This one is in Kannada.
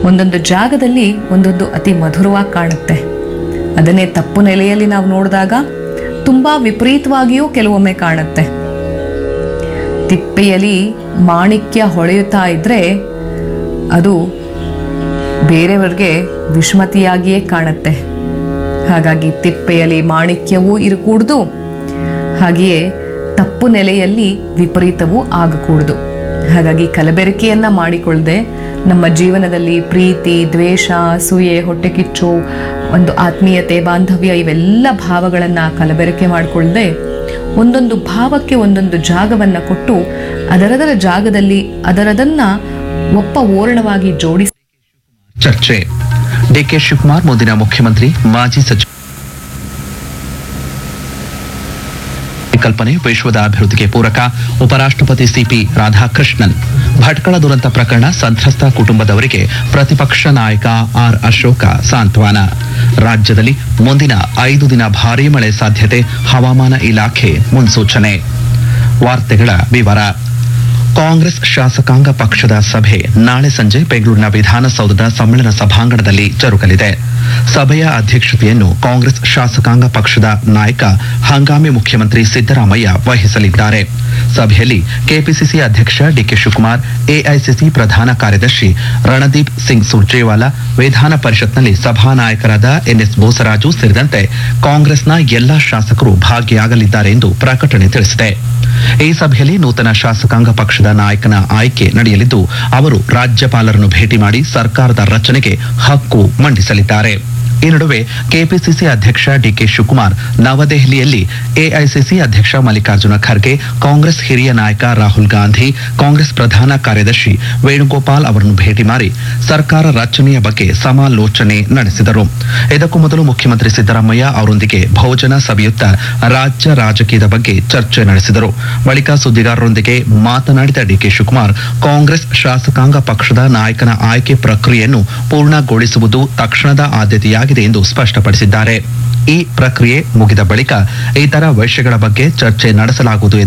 ಒಂದೊಂದು ಜಾಗದಲ್ಲಿ ಒಂದೊಂದು ಅತಿ ಮಧುರವಾಗಿ ಕಾಣುತ್ತೆ ಅದನ್ನೇ ತಪ್ಪು ನೆಲೆಯಲ್ಲಿ ನಾವು ನೋಡಿದಾಗ ತುಂಬ ವಿಪರೀತವಾಗಿಯೂ ಕೆಲವೊಮ್ಮೆ ಕಾಣುತ್ತೆ ತಿಪ್ಪೆಯಲ್ಲಿ ಮಾಣಿಕ್ಯ ಹೊಳೆಯುತ್ತಾ ಇದ್ರೆ ಅದು ಬೇರೆಯವರಿಗೆ ವಿಷಮತಿಯಾಗಿಯೇ ಕಾಣುತ್ತೆ ಹಾಗಾಗಿ ತಿಪ್ಪೆಯಲ್ಲಿ ಮಾಣಿಕ್ಯವೂ ಇರಕೂಡ್ದು ಹಾಗೆಯೇ ತಪ್ಪು ನೆಲೆಯಲ್ಲಿ ವಿಪರೀತವೂ ಆಗಕೂಡ್ದು ಹಾಗಾಗಿ ಕಲಬೆರಕೆಯನ್ನ ಮಾಡಿಕೊಳ್ಳದೆ ನಮ್ಮ ಜೀವನದಲ್ಲಿ ಪ್ರೀತಿ ದ್ವೇಷ ಅಸೂಯೆ ಹೊಟ್ಟೆಕಿಚ್ಚು ಒಂದು ಆತ್ಮೀಯತೆ ಬಾಂಧವ್ಯ ಇವೆಲ್ಲ ಭಾವಗಳನ್ನ ಕಲಬೆರಕೆ ಮಾಡಿಕೊಳ್ಳದೆ ಒಂದೊಂದು ಭಾವಕ್ಕೆ ಒಂದೊಂದು ಜಾಗವನ್ನ ಕೊಟ್ಟು ಅದರದರ ಜಾಗದಲ್ಲಿ ಅದರದನ್ನ ಒಪ್ಪ ಓರಣವಾಗಿ ಜೋಡಿಸಿ ಚರ್ಚೆ ಡಿಕೆ ಶಿವಕುಮಾರ್ ಮುಂದಿನ ಮುಖ್ಯಮಂತ್ರಿ ಮಾಜಿ ಸಚಿವ ಕಲ್ಪನೆ ವಿಶ್ವದ ಅಭಿವೃದ್ಧಿಗೆ ಪೂರಕ ಉಪರಾಷ್ಟ್ರಪತಿ ಸಿಪಿ ರಾಧಾಕೃಷ್ಣನ್ ಭಟ್ಕಳ ದುರಂತ ಪ್ರಕರಣ ಸಂತ್ರಸ್ತ ಕುಟುಂಬದವರಿಗೆ ಪ್ರತಿಪಕ್ಷ ನಾಯಕ ಆರ್ ಅಶೋಕ ಸಾಂತ್ವನ ರಾಜ್ಯದಲ್ಲಿ ಮುಂದಿನ ಐದು ದಿನ ಭಾರೀ ಮಳೆ ಸಾಧ್ಯತೆ ಹವಾಮಾನ ಇಲಾಖೆ ಮುನ್ಸೂಚನೆ ವಾರ್ತೆಗಳ ವಿವರ ಕಾಂಗ್ರೆಸ್ ಶಾಸಕಾಂಗ ಪಕ್ಷದ ಸಭೆ ನಾಳೆ ಸಂಜೆ ಬೆಂಗಳೂರಿನ ವಿಧಾನಸೌಧದ ಸಮ್ಮೇಳನ ಸಭಾಂಗಣದಲ್ಲಿ ಜರುಗಲಿದೆ ಸಭೆಯ ಅಧ್ಯಕ್ಷತೆಯನ್ನು ಕಾಂಗ್ರೆಸ್ ಶಾಸಕಾಂಗ ಪಕ್ಷದ ನಾಯಕ ಹಂಗಾಮಿ ಮುಖ್ಯಮಂತ್ರಿ ಸಿದ್ದರಾಮಯ್ಯ ವಹಿಸಲಿದ್ದಾರೆ ಸಭೆಯಲ್ಲಿ ಕೆಪಿಸಿಸಿ ಅಧ್ಯಕ್ಷ ಡಿಕೆ ಶಿವಕುಮಾರ್ ಎಐಸಿಸಿ ಪ್ರಧಾನ ಕಾರ್ಯದರ್ಶಿ ರಣದೀಪ್ ಸಿಂಗ್ ಸುರ್ಜೇವಾಲಾ ವಿಧಾನ ಪರಿಷತ್ನಲ್ಲಿ ಸಭಾನಾಯಕರಾದ ಎನ್ಎಸ್ ಬೋಸರಾಜು ಸೇರಿದಂತೆ ಕಾಂಗ್ರೆಸ್ನ ಎಲ್ಲಾ ಶಾಸಕರು ಭಾಗಿಯಾಗಲಿದ್ದಾರೆ ಎಂದು ಪ್ರಕಟಣೆ ತಿಳಿಸಿದೆ ಈ ಸಭೆಯಲ್ಲಿ ನೂತನ ಶಾಸಕಾಂಗ ಪಕ್ಷದ ನಾಯಕನ ಆಯ್ಕೆ ನಡೆಯಲಿದ್ದು ಅವರು ರಾಜ್ಯಪಾಲರನ್ನು ಭೇಟಿ ಮಾಡಿ ಸರ್ಕಾರದ ರಚನೆಗೆ ಹಕ್ಕು ಮಂಡಿಸಲಿದ್ದಾರೆ ಈ ನಡುವೆ ಕೆಪಿಸಿಸಿ ಅಧ್ಯಕ್ಷ ಡಿಕೆ ಶಿವಕುಮಾರ್ ನವದೆಹಲಿಯಲ್ಲಿ ಎಐಸಿಸಿ ಅಧ್ಯಕ್ಷ ಮಲ್ಲಿಕಾರ್ಜುನ ಖರ್ಗೆ ಕಾಂಗ್ರೆಸ್ ಹಿರಿಯ ನಾಯಕ ರಾಹುಲ್ ಗಾಂಧಿ ಕಾಂಗ್ರೆಸ್ ಪ್ರಧಾನ ಕಾರ್ಯದರ್ಶಿ ವೇಣುಗೋಪಾಲ್ ಅವರನ್ನು ಭೇಟಿ ಮಾಡಿ ಸರ್ಕಾರ ರಚನೆಯ ಬಗ್ಗೆ ಸಮಾಲೋಚನೆ ನಡೆಸಿದರು ಇದಕ್ಕೂ ಮೊದಲು ಮುಖ್ಯಮಂತ್ರಿ ಸಿದ್ದರಾಮಯ್ಯ ಅವರೊಂದಿಗೆ ಭೋಜನ ಸಭೆಯುತ್ತ ರಾಜ್ಯ ರಾಜಕೀಯದ ಬಗ್ಗೆ ಚರ್ಚೆ ನಡೆಸಿದರು ಬಳಿಕ ಸುದ್ದಿಗಾರರೊಂದಿಗೆ ಮಾತನಾಡಿದ ಡಿಕೆ ಶಿವಕುಮಾರ್ ಕಾಂಗ್ರೆಸ್ ಶಾಸಕಾಂಗ ಪಕ್ಷದ ನಾಯಕನ ಆಯ್ಕೆ ಪ್ರಕ್ರಿಯೆಯನ್ನು ಪೂರ್ಣಗೊಳಿಸುವುದು ತಕ್ಷಣದ ಆದ್ಯತೆಯಾಗಿದೆ ಎಂದು ಸ್ಪಷ್ಟಪಡಿಸಿದ್ದಾರೆ ಈ ಪ್ರಕ್ರಿಯೆ ಮುಗಿದ ಬಳಿಕ ಇತರ ವಿಷಯಗಳ ಬಗ್ಗೆ ಚರ್ಚೆ ನಡೆಸಲಾಗುವುದು ಎಂದು